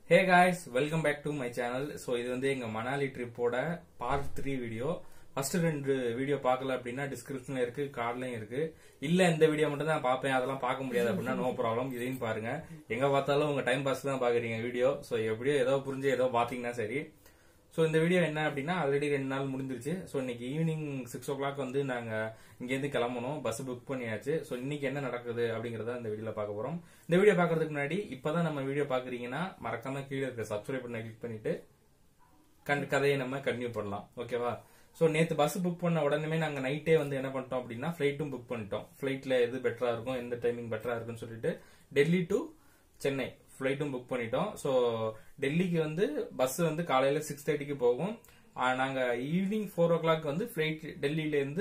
Hey guys welcome back to my channel so இது வந்து எங்க மணாலி ட்ரிப்போட பார்ட் த்ரீ வீடியோ ஃபர்ஸ்ட் ரெண்டு வீடியோ பார்க்கல அப்படின்னா டிஸ்கிரிப்ஷன்ல இருக்கு கார்ட்லயும் இருக்கு இல்ல இந்த வீடியோ மட்டும் தான் பார்ப்பேன் அதெல்லாம் பார்க்க முடியாது அப்படின்னா நோ ப்ராப்ளம் இதையும் பாருங்க எங்க பார்த்தாலும் உங்க டைம் பாஸ் தான் பாக்குறீங்க வீடியோ ஸோ எப்படியோ ஏதோ புரிஞ்சு ஏதோ பாத்தீங்கன்னா சரி ஸோ இந்த வீடியோ என்ன அப்படின்னா ஆல்ரெடி ரெண்டு நாள் முடிஞ்சிருச்சு ஸோ இன்னைக்கு ஈவினிங் சிக்ஸ் ஓ கிளாக் வந்து நாங்க இங்கேருந்து கிளம்பணும் பஸ் புக் பண்ணியாச்சு ஸோ இன்னைக்கு என்ன நடக்குது அப்படிங்கறத இந்த வீடியோல பார்க்க போறோம் இந்த வீடியோ பார்க்கறதுக்கு முன்னாடி இப்பதான் நம்ம வீடியோ பாக்குறீங்கன்னா மறக்காம கீழே இருக்க சப்ஸ்கிரைப் பண்ண கிளிக் பண்ணிட்டு கண்டு கதையை நம்ம கண்டினியூ பண்ணலாம் ஓகேவா ஸோ நேற்று பஸ் புக் பண்ண உடனே நாங்கள் நைட்டே வந்து என்ன பண்ணிட்டோம் அப்படின்னா ஃப்ளைட்டும் புக் பண்ணிட்டோம் ஃப்ளைட்ல எது பெட்டரா இருக்கும் எந்த டைமிங் பெட்டரா இருக்குன்னு சொல்லிட்டு டெல்லி டு சென்னை ஃப்ளைட்டும் புக் பண்ணிட்டோம் ஸோ டெல்லிக்கு வந்து பஸ் வந்து காலையில சிக்ஸ் தேர்ட்டிக்கு போகும் ஆ, நாங்க ஈவினிங் ஃபோர் ஓ கிளாக் வந்து ஃப்ளைட் டெல்லியில இருந்து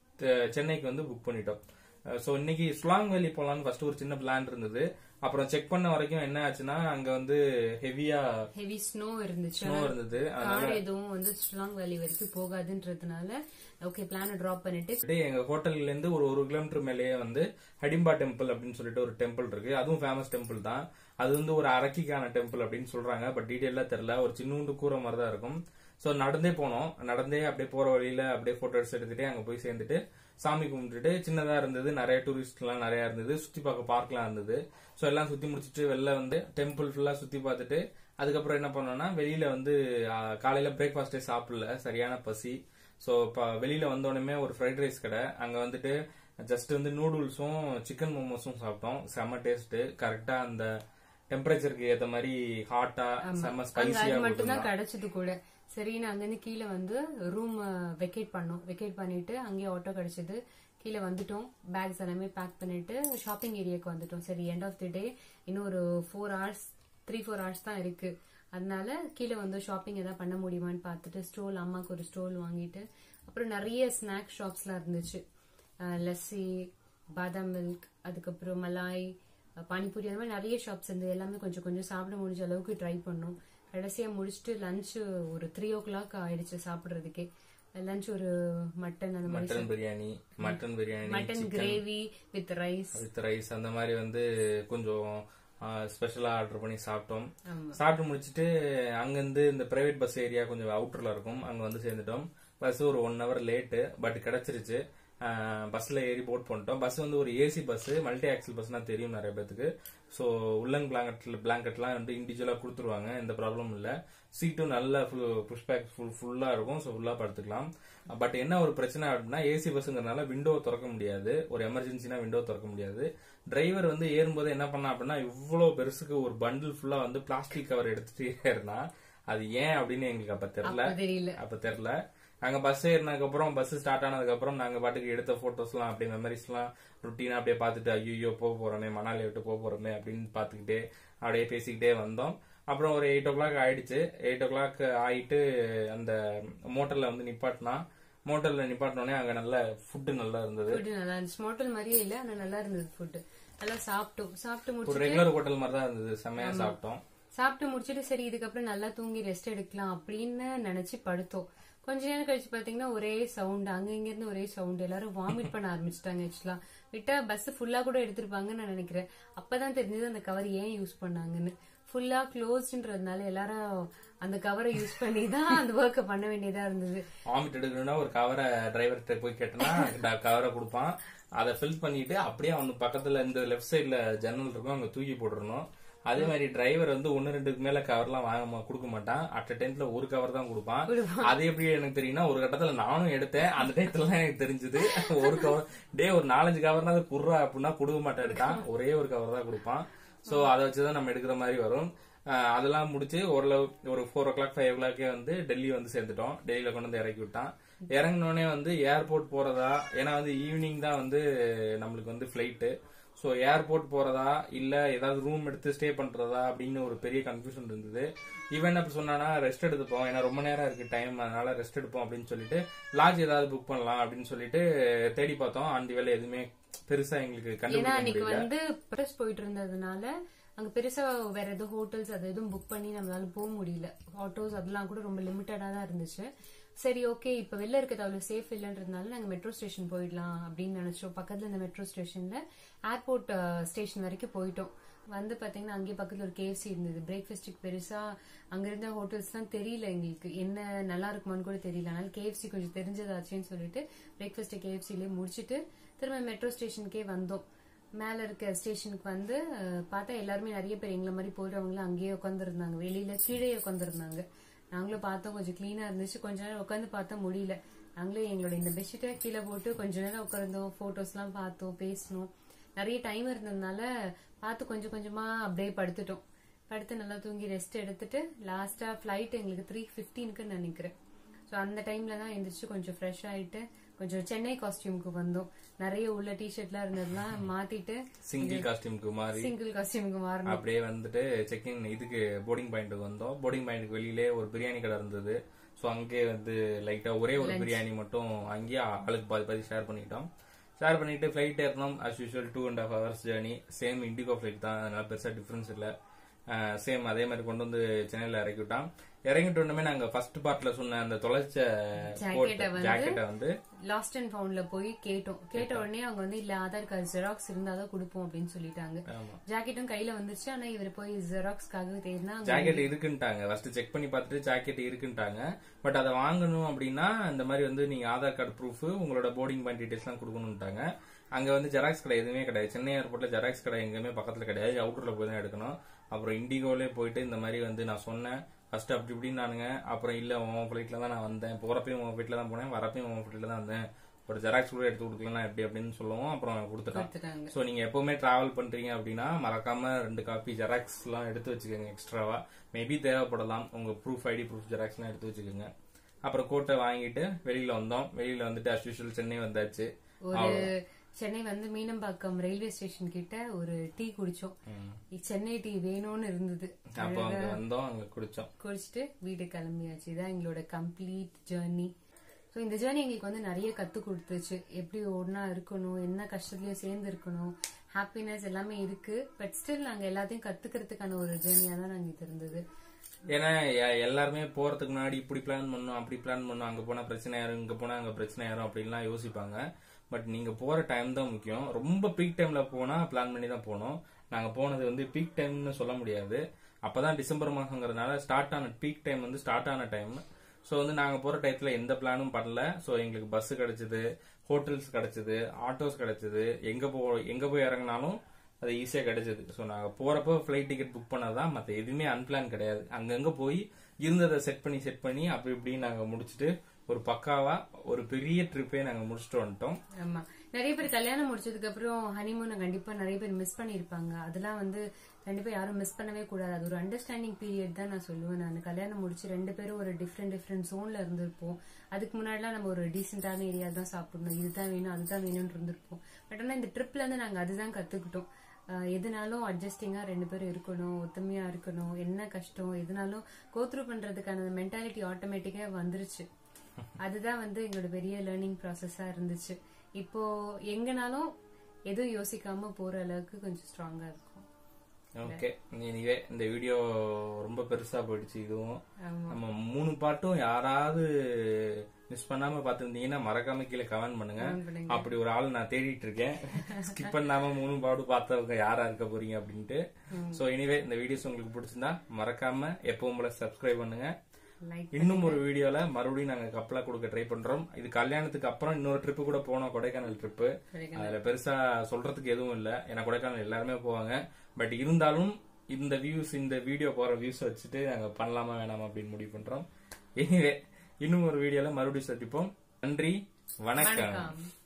த- சென்னைக்கு வந்து புக் பண்ணிட்டோம் ஸோ இன்னைக்கு சுலாங் வேலி போலான்னு ஃபர்ஸ்ட் ஒரு சின்ன பிளான் இருந்தது அப்புறம் செக் பண்ண வரைக்கும் என்ன ஆச்சுன்னா அங்க வந்து ஹெவியா ஹெவி ஸ்னோ இருந்துச்சு ஸ்னோ இருந்தது கார் எதுவும் வந்து ஸ்லாங் வேலி வரைக்கும் போகாதுன்றதுனால ஓகே பிளான டிராப் பண்ணிட்டு அப்படியே எங்க ஹோட்டல்ல இருந்து ஒரு ஒரு கிலோமீட்டர் மேலேயே வந்து ஹடிம்பா டெம்பிள் அப்படின்னு சொல்லிட்டு ஒரு டெம்பிள் இருக்கு அதுவும் ஃபேமஸ் டெம்பிள் தான் அது வந்து ஒரு அரக்கிக்கான டெம்பிள் அப்படின்னு சொல்றாங்க பட் டீடைலா தெரியல ஒரு சின்னூண்டு கூரை மாதிரி தான் இருக்கும் சோ நடந்தே போனோம் நடந்தே அப்படியே போற வழியில அப்படியே போட்டோ எடுத்து எடுத்துட்டு அங்க போய் சேர்ந்துட்டு சாமி கும்பிட்டுட்டு சின்னதா இருந்தது நிறைய டூரிஸ்ட் எல்லாம் நிறைய இருந்தது சுத்தி பார்க்க பார்க்லாம் இருந்தது சோ எல்லாம் சுத்தி முடிச்சிட்டு வெளில வந்து டெம்பிள் ஃபுல்லா சுத்தி பார்த்துட்டு அதுக்கப்புறம் என்ன பண்ணோம்னா வெளியில வந்து ஆ, காலையில பிரேக்ஃபாஸ்டே சாப்பிடல சரியான பசி ஸோ இப்போ வெளியில வந்தோடனே ஒரு ஃப்ரைட் ரைஸ் கடை அங்க வந்துட்டு ஜஸ்ட் வந்து நூடுல்ஸும் சிக்கன் மோமோஸும் சாப்பிட்டோம் செம்ம டேஸ்ட் கரெக்டா அந்த டெம்பரேச்சருக்கு ஏத்த மாதிரி ஹாட்டா செம்ம அங்க ஸ்பைசியா அது மட்டும் தான் கிடைச்சது கூட சரி நான் அங்கிருந்து கீழே வந்து ரூம் வெக்கேட் பண்ணோம் வெக்கேட் பண்ணிட்டு அங்கேயே ஆட்டோ கிடைச்சது கீழே வந்துட்டோம் பேக்ஸ் எல்லாமே பேக் பண்ணிட்டு ஷாப்பிங் ஏரியாக்கு வந்துட்டோம் சரி எண்ட் ஆஃப் தி டே இன்னும் ஒரு four hours three four hours தான் இருக்கு அதனால கீழே வந்து ஷாப்பிங் எதாவது பண்ண முடியுமான்னு பார்த்துட்டு ஸ்டோல் அம்மாக்கு ஒரு ஸ்டோல் வாங்கிட்டு அப்புறம் நிறைய ஸ்நாக் ஷாப்ஸ்லாம் இருந்துச்சு அஹ் லஸ்ஸி பாதாம் மில்க் அதுக்கப்புறம் மலாய் அஹ் பானிபூரி அந்த மாதிரி நிறைய ஷாப்ஸ் இருந்து எல்லாமே கொஞ்சம் கொஞ்சம் சாப்பிட முடிஞ்ச அளவுக்கு ட்ரை பண்ணோம் கடைசியா முடிச்சுட்டு லஞ்ச் ஒரு த்ரீ ஓ கிளாக் ஆயிடுச்சு சாப்பிடுறதுக்கே லஞ்ச் ஒரு மட்டன் அந்த மாதிரி mutton biryani mutton biryani mutton gravy with rice with rice அந்த மாதிரி வந்து கொஞ்சம் ஸ்பெஷலா ஆர்டர் பண்ணி சாப்பிட்டோம் ஆமா. சாப்பிட்டு முடிச்சிட்டு அங்கிருந்து இந்த பிரைவேட் பஸ் ஏரியா கொஞ்சம் அவுட்டர்ல இருக்கும் அங்க வந்து சேர்ந்துட்டோம் பஸ் ஒரு ஒன் ஹவர் லேட்டு பட் கிடைச்சிருச்சு பஸ்ல ஏறி போட் பண்ணிட்டோம் பஸ் வந்து ஒரு ஏசி பஸ் மல்டி ஆக்சல் பஸ்னா தெரியும் நிறைய பேத்துக்கு ஸோ உள்ளன் பிளாங்கெட்ல பிளாங்கெட்லாம் வந்து இண்டிவிஜுவலா கொடுத்துருவாங்க எந்த ப்ராப்ளமும் இல்ல சீட்டும் நல்ல புஷ் பேக் ஃபுல் ஃபுல்லா இருக்கும் ஸோ ஃபுல்லா படுத்துக்கலாம் பட் என்ன ஒரு பிரச்சனை அப்படின்னா ஏசி பஸ்ங்கிறதுனால விண்டோ திறக்க முடியாது ஒரு எமர்ஜென்சினா விண்டோ திறக்க முடியாது டிரைவர் வந்து ஏறும்போது என்ன பண்ணா அப்படின்னா இவ்வளவு பெருசுக்கு ஒரு பண்டில் ஃபுல்லா வந்து பிளாஸ்டிக் கவர் எடுத்துட்டே இருந்தா அது ஏன் அப்படின்னு எங்களுக்கு அப்ப தெரியல அப்ப தெரியல அப்ப தெரியல நாங்க பஸ் ஏறினதுக்கு அப்புறம் பஸ் ஸ்டார்ட் ஆனதுக்கு அப்புறம் நாங்க பாட்டுக்கு எடுத்த போட்டோஸ் எல்லாம் அப்படியே மெமரிஸ் எல்லாம் ருட்டீனா அப்படியே பார்த்துட்டு ஐயோ போக போறோமே மணாலி விட்டு போக போறோமே அப்படின்னு பாத்துக்கிட்டே அப்படியே பேசிக்கிட்டே வந்தோம் அப்புறம் ஒரு எயிட் ஓ கிளாக் ஆயிடுச்சு எயிட் ஓ கிளாக் ஆயிட்டு அந்த மோட்டர்ல வந்து நிப்பாட்டினா மோட்டர்ல நிப்பாட்டினோடனே அங்க நல்ல ஃபுட்டு நல்லா இருந்தது ஃபுட் நல்லா இருந்துச்சு ஹோட்டல் மாதிரியே இல்ல ஆனா நல்லா இருந்தது ஃபுட் நல்லா சாப்பிட்டோம் சாப்பிட்டு ஒரு முடிச்சு ரெகுலர் ஹோட்டல் மாதிரி தான் இருந்தது செம்மையா சாப்பிட்டோம் சாப்பிட்டு முடிச்சிட்டு சரி இதுக்கப்புறம் நல்லா தூங்கி ரெஸ்ட் எடுக்கலாம் அப்படின்னு நினைச்சு படுத்தோம் கொஞ்ச நேரம் கழிச்சு பாத்தீங்கன்னா ஒரே சவுண்ட் அங்க இங்க இருந்து ஒரே சவுண்ட் எல்லாரும் வாமிட் பண்ண ஆரம்பிச்சிட்டாங்க ஆக்சுவலா விட்டா பஸ் ஃபுல்லா கூட எடுத்திருப்பாங்கன்னு நான் நினைக்கிறேன் அப்பதான் தெரிஞ்சது அந்த கவர் ஏன் யூஸ் பண்ணாங்கன்னு ஃபுல்லா க்ளோஸ்ன்றதுனால எல்லாரும் அந்த கவரை யூஸ் பண்ணி தான் அந்த ஒர்க்கை பண்ண வேண்டியதா இருந்தது வாமிட் எடுக்கணும்னா ஒரு கவரை டிரைவர்கிட்ட போய் கேட்டனா கவரை கொடுப்பான் அதை ஃபில் பண்ணிட்டு அப்படியே அவனுக்கு பக்கத்துல இந்த லெஃப்ட் சைடுல ஜன்னல் இருக்கும் அங்க தூக்கி போட்டுறணும் அதே மாதிரி டிரைவர் வந்து ஒன்னு ரெண்டுக்கு மேல கவர்லாம் வாங்க மா- கொடுக்க மாட்டான் அட் டைம்ல ஒரு கவர் தான் கொடுப்பான் அது எப்படி எனக்கு தெரியும்னா ஒரு கட்டத்துல நானும் எடுத்தேன் அந்த டயத்துல தான் எனக்கு தெரிஞ்சது ஒரு கவர் டே ஒரு நாலஞ்சு கவர்னா அது குர்றா அப்படின்னா கொடுக்க மாட்டேன் ஒரே ஒரு கவர் தான் கொடுப்பான் சோ அதை வச்சுதான் நம்ம எடுக்கிற மாதிரி வரும் அஹ் அதெல்லாம் முடிச்சு ஓரளவு ஒரு ஃபோர் ஓ கிளாக் ஃபைவ் ஓ கிளாக்கே வந்து டெல்லி வந்து சேர்ந்துட்டோம் டெல்லியில கொண்டு வந்து இறக்கி விட்டான் இறங்கினோடனே வந்து ஏர்போர்ட் போறதா ஏன்னா வந்து ஈவினிங் தான் வந்து நம்மளுக்கு வந்து ஃபிளைட்டு ஸோ ஏர்போர்ட் போறதா இல்ல ஏதாவது ரூம் எடுத்து ஸ்டே பண்றதா அப்படின்னு ஒரு பெரிய கன்ஃபியூஷன் இருந்தது இவன் என்ன சொன்னானா ரெஸ்ட் எடுத்துப்போம் ஏன்னா ரொம்ப நேரம் இருக்கு டைம் அதனால ரெஸ்ட் எடுப்போம் அப்படின்னு சொல்லிட்டு லாட்ஜ் ஏதாவது புக் பண்ணலாம் அப்படின்னு சொல்லிட்டு தேடி பார்த்தோம் அந்த வேலை எதுவுமே பெருசா எங்களுக்கு ஏன்னா கண்டுபிடிக்க அன்னைக்கு முடியல வந்து ப்ரெஸ் போயிட்டு இருந்ததுனால அங்க பெருசா வேற எதுவும் ஹோட்டல்ஸ் அது எதுவும் புக் பண்ணி நம்மளால போக முடியல ஆட்டோஸ் அதெல்லாம் கூட ரொம்ப லிமிட்டடா தான் இருந்துச்சு சரி ஓகே இப்ப வெளில இருக்கிறது அவ்வளவு சேஃப் இல்லைன்றதுனால நாங்க மெட்ரோ ஸ்டேஷன் போயிடலாம் அப்படின்னு நினைச்சோம் பக்கத்துல இந்த மெட்ரோ ஸ்டேஷன்ல ஏர்போர்ட் ஸ்டேஷன் வரைக்கும் போயிட்டோம் வந்து பாத்தீங்கன்னா அங்கே பக்கத்துல ஒரு கேஎஃப்சி இருந்தது பிரேக்ஃபாஸ்ட்டுக்கு பெருசா அங்க இருந்த ஹோட்டல்ஸ் தான் தெரியல எங்களுக்கு என்ன நல்லா இருக்குமான்னு கூட தெரியல அதனால கேஎஃப்சி கொஞ்சம் தெரிஞ்சதாச்சுன்னு சொல்லிட்டு பிரேக்ஃபாஸ்ட் கேஎஃப்சிலே முடிச்சிட்டு திரும்ப மெட்ரோ ஸ்டேஷனுக்கே வந்தோம் மேல இருக்க ஸ்டேஷனுக்கு வந்து அஹ், பார்த்தா எல்லாருமே நிறைய பேர் எங்களை மாதிரி போறவங்களும் அங்கேயே உட்காந்துருந்தாங்க வெளியில கீழே உட்காந்துருந்தாங்க நாங்களும் பார்த்தோம் கொஞ்சம் கிளீனா இருந்துச்சு கொஞ்ச நேரம் உட்காந்து பார்த்தா முடியல நாங்களே எங்களோட இந்த பெட்ஷீட்டை கீழே போட்டு கொஞ்ச நேரம் உட்கார்ந்தோம் போட்டோஸ் எல்லாம் பார்த்தோம் பேசணும் நிறைய டைம் இருந்ததுனால பார்த்து கொஞ்சம் கொஞ்சமா அப்படியே படுத்துட்டோம் படுத்து நல்லா தூங்கி ரெஸ்ட் எடுத்துட்டு லாஸ்டா ஃபிளைட் எங்களுக்கு த்ரீ ஃபிஃப்டீனுக்கு நினைக்கிறேன் ஸோ அந்த டைம்ல தான் எந்திரிச்சு கொஞ்சம் ஃப்ரெஷ் ஆயிட்டு கொஞ்சம் சென்னை காஸ்டியூமுக்கு வந்தோம் நிறைய உள்ள டிஷர்ட்லாம் இருந்ததுலாம் மாத்திட்டு சிங்கிள் காஸ்டியூம்க்கு மாறி சிங்கிள் காஸ்டியூமுக்கு மாறணும் அப்படியே வந்துட்டு செக்இன் இதுக்கு போர்டிங் பாயிண்ட்டுக்கு வந்தோம் போர்டிங் பாயிண்ட்டுக்கு வெளியிலே ஒரு பிரியாணி கடை இருந்தது ஸோ அங்கேயே வந்து லைட்டா ஒரே ஒரு பிரியாணி மட்டும் அங்கேயே ஆளுக்கு பாதி பாதி ஷேர் பண்ணிக்கிட்டோம் ஷேர் பண்ணிட்டு ஃபிளைட் ஏறணும் as usual two and half hours journey same IndiGo flight தான் அதனால பெருசா டிஃபரன்ஸ் இல்லை சேம் அதே மாதிரி கொண்டு வந்து சென்னையில இறக்கி விட்டான் இறங்கிட்டு உடனே நாங்க ஃபர்ஸ்ட் பார்ட்ல சொன்ன அந்த தொலைச்ச ஜாக்கெட்டை வந்து ஜாக்கெட்டை வந்து லாஸ்ட் அண்ட் ஃபவுண்ட்ல போய் கேட்டோம் கேட்ட உடனே அவங்க வந்து இல்ல ஆதார் கார்டு ஜெராக்ஸ் இருந்தாதான் கொடுப்போம் அப்படின்னு சொல்லிட்டாங்க ஆமா ஜாக்கெட்டும் கையில வந்துருச்சு ஆனா இவர் போய் ஜெராக்ஸ்க்காக தேடினா அங்க ஜாக்கெட் இருக்குன்ட்டாங்க ஃபர்ஸ்ட் செக் பண்ணி பார்த்துட்டு ஜாக்கெட் இருக்குன்ட்டாங்க பட் அதை வாங்கணும் அப்படின்னா இந்த மாதிரி வந்து நீங்க ஆதார் கார்டு ப்ரூஃப் உங்களோட போர்டிங் பாயிண்ட் டீடைல்ஸ் எல்லாம் கொடுக்கணும்ட்டாங்க அங்க வந்து ஜெராக்ஸ் கடை எதுவுமே கிடையாது சென்னை ஏர்போர்ட்ல ஜெராக்ஸ் கடை எங்கேயுமே பக்கத்துல கிடையாது அவுட்டர்ல போய் தான் எடுக்கணும் அப்புறம் இண்டிகோலே போயிட்டு இந்த மாதிரி வந்து நான் சொன்னேன் ஃபர்ஸ்ட் அப்படி இப்படின்னு நானுங்க அப்புறம் இல்ல உன் ஃபிளைட்ல தான் நான் வந்தேன் போறப்பையும் உன் ஃபிளைட்ல தான் போனேன் வரப்பையும் உன் ஃபிளைட்ல தான் வந்தேன் ஒரு ஜெராக்ஸ் கூட எடுத்து கொடுக்கலாம் எப்படி அப்படின்னு சொல்லுவோம் அப்புறம் கொடுத்துட்டான் கொடுத்துட்டாங்க ஸோ நீங்க எப்பவுமே டிராவல் பண்றீங்க அப்படின்னா மறக்காம ரெண்டு காப்பி ஜெராக்ஸ் எல்லாம் எடுத்து வச்சுக்கோங்க எக்ஸ்ட்ராவா மேபி தேவைப்படலாம் உங்க ப்ரூஃப் ஐடி ப்ரூஃப் ஜெராக்ஸ் எல்லாம் எடுத்து வச்சுக்கோங்க அப்புறம் கோட்டை வாங்கிட்டு வெளியில வந்தோம் வெளியில வந்துட்டு அஸ் யூஷுவல் சென்னை வந்தாச்சு ஒரு சென்னை வந்து மீனம்பாக்கம் ரயில்வே ஸ்டேஷன் கிட்ட ஒரு டீ குடிச்சோம் ம். சென்னை டீ வேணும்னு இருந்தது அப்போ அங்க வந்தோம் அங்க குடிச்சோம் குடிச்சிட்டு வீட்டுக்கு கிளம்பியாச்சு இதான் எங்களோட கம்ப்ளீட் ஜேர்னி ஸோ இந்த ஜேர்னி எங்களுக்கு வந்து நிறைய கத்து கொடுத்துச்சு எப்படி ஒன்னா இருக்கணும் என்ன கஷ்டத்துலயும் சேர்ந்து இருக்கணும் ஹாப்பினஸ் எல்லாமே இருக்கு பட் ஸ்டில் நாங்க எல்லாத்தையும் கத்துக்கிறதுக்கான ஒரு ஜேர்னியா தான் நாங்க இது இருந்தது ஏன்னா எ- எல்லாருமே போறதுக்கு முன்னாடி இப்படி பிளான் பண்ணணும் அப்படி பிளான் பண்ணணும் அங்க போனா பிரச்சனை யாரும் இங்க போனா அங்க பிரச்சனை யாரும் அப்படின்லாம் யோசிப்பாங்க பட் நீங்க போற டைம் தான் முக்கியம் ரொம்ப பீக் டைம்ல போனா பிளான் பண்ணி தான் போனோம் நாங்க போனது வந்து பீக் டைம்னு சொல்ல முடியாது அப்பதான் டிசம்பர் மாசங்கிறதுனால ஸ்டார்ட் ஆன பீக் டைம் வந்து ஸ்டார்ட் ஆன டைம் ஸோ வந்து நாங்க போற டயத்துல எந்த பிளானும் பண்ணல ஸோ எங்களுக்கு பஸ் கிடைச்சது ஹோட்டல்ஸ் கிடைச்சது ஆட்டோஸ் கிடைச்சது எங்க போ எங்க போய் இறங்கினாலும் அது ஈஸியா கிடைச்சது ஸோ நாங்க போறப்போ ஃபிளைட் டிக்கெட் புக் பண்ணதான் மற்ற எதுவுமே அன்பிளான் கிடையாது அங்கங்க போய் இருந்ததை செட் பண்ணி செட் பண்ணி அப்படி இப்படி நாங்க முடிச்சுட்டு ஒரு பக்காவா ஒரு பெரிய ட்ரிப்பே நாங்க முடிச்சுட்டு வந்துட்டோம் ஆமா நிறைய பேர் கல்யாணம் முடிச்சதுக்கு அப்புறம் ஹனிமூனை கண்டிப்பா நிறைய பேர் மிஸ் பண்ணிருப்பாங்க அதெல்லாம் வந்து கண்டிப்பா யாரும் மிஸ் பண்ணவே கூடாது அது ஒரு அண்டர்ஸ்டாண்டிங் பீரியட் தான் நான் சொல்லுவேன் நான் கல்யாணம் முடிச்சு ரெண்டு பேரும் ஒரு டிஃப்ரெண்ட் டிஃப்ரெண்ட் ஜோன்ல இருந்திருப்போம் அதுக்கு முன்னாடிலாம் நம்ம ஒரு டீசென்டான ஏரியா தான் சாப்பிடணும் இதுதான் வேணும் அதுதான் வேணும்னு இருந்திருப்போம் பட் ஆனா இந்த ட்ரிப்ல இருந்து நாங்க அதுதான் கத்துக்கிட்டோம் ஆஹ் எதுனாலும் அட்ஜஸ்டிங்கா ரெண்டு பேரும் இருக்கணும் ஒத்துமையா இருக்கணும் என்ன கஷ்டம் எதுனாலும் கோத்ரூ பண்றதுக்கான மென்டாலிட்டி ஆட்டோமேட்டிக்கா வந்துருச்சு அதுதான் வந்து எங்களோட பெரிய லேர்னிங் ப்ராசஸா இருந்துச்சு இப்போ எங்கனாலும் எதுவும் யோசிக்காம போற அளவுக்கு கொஞ்சம் ஸ்ட்ராங்கா இருக்கும் ஓகே எனிவே இந்த வீடியோ ரொம்ப பெருசா போயிடுச்சு இதுவும் ஆமா நம்ம மூணு பாட்டும் யாராவது மிஸ் பண்ணாம பாத்துருந்தீங்கன்னா மறக்காம கீழே கமெண்ட் பண்ணுங்க Comment பண்ணுங்க. அப்படி ஒரு ஆள் நான் தேடிட்டு இருக்கேன் ஸ்கிப் பண்ணாம மூணு பாடும் பார்த்தவங்க யாரா இருக்க போறீங்க அப்படின்ட்டு சோ எனிவே இந்த வீடியோஸ் உங்களுக்கு பிடிச்சிருந்தா மறக்காம எப்பவும் போல சப்ஸ்கிரைப் பண்ணுங்க லைக் இன்னும் ஒரு வீடியோல மறுபடியும் நாங்க கப்பலா கொடுக்க ட்ரை பண்றோம் இது கல்யாணத்துக்கு அப்புறம் இன்னொரு ட்ரிப்பு கூட போனோம் கொடைக்கானல் ட்ரிப்பு அதுல பெருசா சொல்றதுக்கு எதுவும் இல்ல ஏன்னா கொடைக்கானல் எல்லாருமே போவாங்க பட் இருந்தாலும் இந்த வியூஸ் இந்த வீடியோ போற வியூஸ் வச்சுட்டு நாங்க பண்ணலாமா வேணாமா அப்படின்னு முடிவு பண்றோம் எனிவே இன்னும் ஒரு வீடியோல மறுபடியும் சந்திப்போம் நன்றி வணக்கம் வணக்கம்